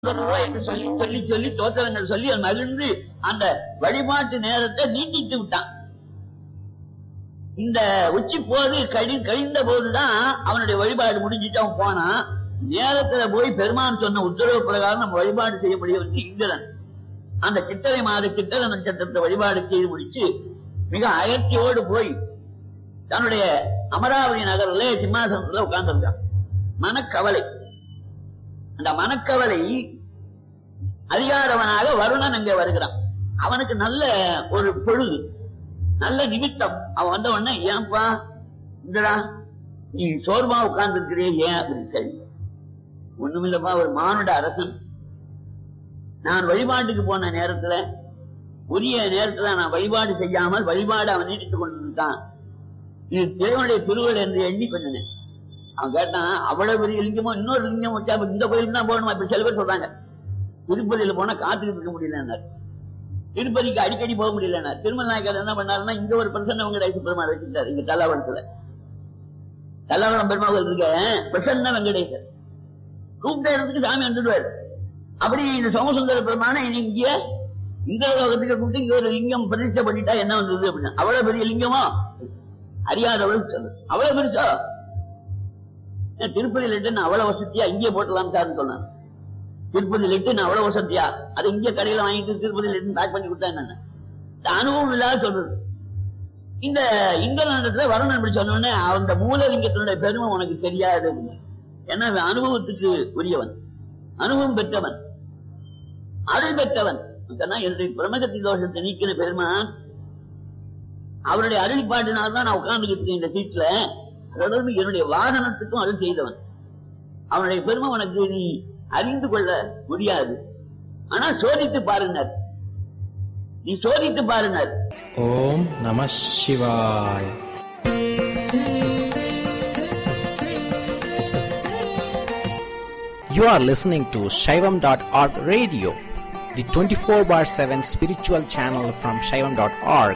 ரூபாய் என்று சொல்லி சொல்லி சொல்லி தோத்திரங்கள் சொல்லி அவன் மகிழ்ந்து அந்த வழிபாட்டு நேரத்தை நீட்டித்து விட்டான் இந்த உச்சி போது கழி கழிந்த போதுதான் அவனுடைய வழிபாடு முடிஞ்சிட்டு அவன் போனான் நேரத்துல போய் பெருமான் சொன்ன உத்தரவு பிரகாரம் நம்ம வழிபாடு செய்ய முடியும் இந்திரன் அந்த சித்திரை மாத சித்திர நட்சத்திரத்தை வழிபாடு செய்து முடிச்சு மிக அயற்சியோடு போய் தன்னுடைய அமராவதி நகரிலே சிம்மாசனத்துல உட்கார்ந்திருக்கான் மனக்கவலை அந்த மனக்கவலை அதிகாரவனாக வருணன் அங்கே வருகிறான் அவனுக்கு நல்ல ஒரு பொழுது நல்ல நிமித்தம் அவன் வந்த உடனே ஏன்பா இந்தடா நீ சோர்வா உட்கார்ந்து இருக்கிறே ஏன் அப்படின்னு கேள்வி ஒண்ணுமில்லப்பா ஒரு மானுட அரசன் நான் வழிபாட்டுக்கு போன நேரத்துல உரிய நேரத்துல நான் வழிபாடு செய்யாமல் வழிபாடு அவன் நீட்டித்துக் கொண்டிருக்கான் இது தேவனுடைய திருவள் என்று எண்ணி கொஞ்சம் அவன் கேட்டான் அவ்வளவு பெரிய லிங்கமோ இன்னொரு லிங்கம் வச்சா அப்ப இந்த கோயிலுக்கு தான் போகணுமா இப்ப சில பேர் சொல்றாங்க திருப்பதியில போனா காத்துக்கிட்டு இருக்க முடியலன்னாரு திருப்பதிக்கு அடிக்கடி போக முடியலன்னா திருமல் நாயக்கர் என்ன பண்ணாருன்னா இங்க ஒரு பிரசன்ன வெங்கடேச பெருமாள் வச்சிருந்தாரு இங்க தல்லாவரத்துல தல்லாவரம் பெருமாள் இருக்க பிரசன்ன வெங்கடேசர் கூப்பிட்ட இடத்துக்கு சாமி வந்துடுவார் அப்படி இந்த சோமசுந்தர பெருமான இங்க இந்த லோகத்துக்கு கூப்பிட்டு இங்க ஒரு லிங்கம் பிரதிஷ்டை பண்ணிட்டா என்ன வந்தது அப்படின்னு அவ்வளவு பெரிய லிங்கமா அறியாதவளுக்கு சொல்லு அவ்வளவு பெருசா திருப்பதி லெட்டு அவ்வளவு வசதியா இங்கே போட்டலாம் சார்னு சொன்னான் திருப்பதி லெட்டு அவ்வளவு வசதியா அதை இங்க கடையில வாங்கிட்டு திருப்பதி லெட்டு பேக் பண்ணி கொடுத்தா என்ன இந்த அனுபவம் இல்லாத சொல்றது இந்த இந்திரனிடத்துல வருணன் இப்படி சொன்னோடனே அந்த மூலலிங்கத்தினுடைய பெருமை உனக்கு தெரியாது ஏன்னா இவன் அனுபவத்துக்கு உரியவன் அனுபவம் பெற்றவன் அருள் பெற்றவன் சொன்னா என்னுடைய பிரமகத்தி தோஷத்தை நீக்கிற பெருமான் அவருடைய அருளிப்பாட்டினால்தான் நான் உட்கார்ந்துகிட்டு இருக்கேன் இந்த சீட்ல தொடர்ந்து என்னுடைய வாகனத்துக்கும் அருள் செய்தவன் அவனுடைய பெருமை உனக்கு நீ அறிந்து கொள்ள முடியாது ஆனா சோதித்து பாருங்கள் நீ சோதித்து பாருங்கள் ஓம் நம சிவாய் You are listening to Shaivam.org radio, the 24 bar 7 spiritual channel from Shaivam.org.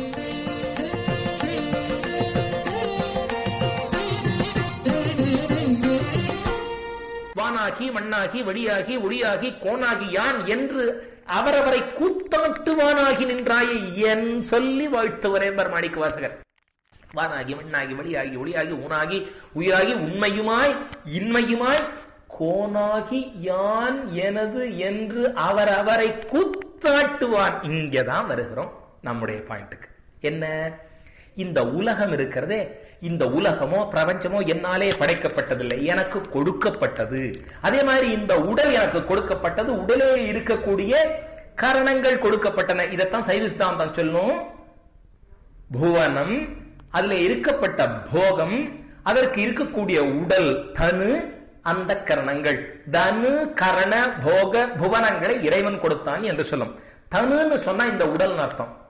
வானாகி மண்ணாகி வடியாகி ஒளியாகி கோனாகி யான் என்று அவரவரை கூத்தாட்டுவானாகி நின்றாயே என் சொல்லி வாழ்த்துவரே மாணிக்க வாசகர் வானாகி மண்ணாகி வழியாகி ஒளியாகி ஊனாகி உயிராகி உண்மையுமாய் இன்மையுமாய் கோனாகி யான் எனது என்று அவர் அவரை கூத்தாட்டுவான் இங்கதான் வருகிறோம் நம்முடைய பாயிண்ட்டுக்கு என்ன இந்த உலகம் இருக்கிறதே இந்த உலகமோ பிரபஞ்சமோ என்னாலே படைக்கப்பட்டதில்லை எனக்கு கொடுக்கப்பட்டது அதே மாதிரி இந்த உடல் எனக்கு கொடுக்கப்பட்டது உடலே இருக்கக்கூடிய காரணங்கள் கொடுக்கப்பட்டன இதைத்தான் சைவ சித்தாந்தம் சொல்லும் புவனம் அதுல இருக்கப்பட்ட போகம் அதற்கு இருக்கக்கூடிய உடல் தனு அந்த கரணங்கள் தனு கரண போக புவனங்களை இறைவன் கொடுத்தான் என்று சொல்லும் தனுன்னு சொன்னா இந்த உடல் அர்த்தம்